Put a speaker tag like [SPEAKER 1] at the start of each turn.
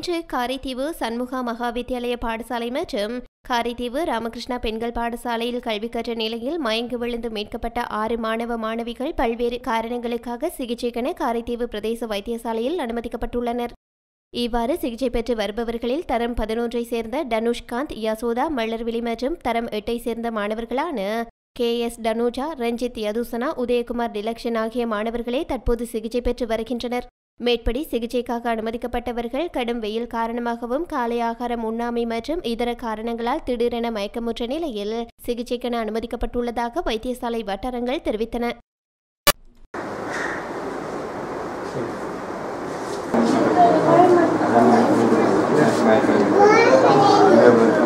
[SPEAKER 1] இன்று காரைதீவு சண்முகா மகாவித்தியாலய பாடசாலை மற்றும் காரைதீவு ராமகிருஷ்ணா பெண்கள் பாடசாலையில் கல்வி கற்ற நிலையில் மயங்கி விழுந்து மீட்கப்பட்ட ஆறு மாணவ மாணவிகள் பல்வேறு காரணங்களுக்காக சிகிச்சைக்கென காரைதீவு பிரதேச வைத்தியசாலையில் அனுமதிக்கப்பட்டுள்ளனர் இவ்வாறு சிகிச்சை பெற்று வருபவர்களில் தரம் பதினொன்றை சேர்ந்த தனுஷ்காந்த் யசோதா மலர்விழி மற்றும் தரம் எட்டை சேர்ந்த மாணவர்களான கே எஸ் டனூஜா ரஞ்சித் யதுசனா உதயகுமார் டிலக்ஷன் ஆகிய மாணவர்களே தற்போது சிகிச்சை பெற்று வருகின்றனர் மேற்படி சிகிச்சைக்காக அனுமதிக்கப்பட்டவர்கள் கடும் வெயில் காரணமாகவும் காலை ஆகாரம் உண்ணாமை மற்றும் இதர காரணங்களால் திடீரென மயக்கமுற்ற நிலையில் சிகிச்சைக்கென அனுமதிக்கப்பட்டுள்ளதாக வைத்தியசாலை வட்டாரங்கள் தெரிவித்தன
[SPEAKER 2] Baik, baik.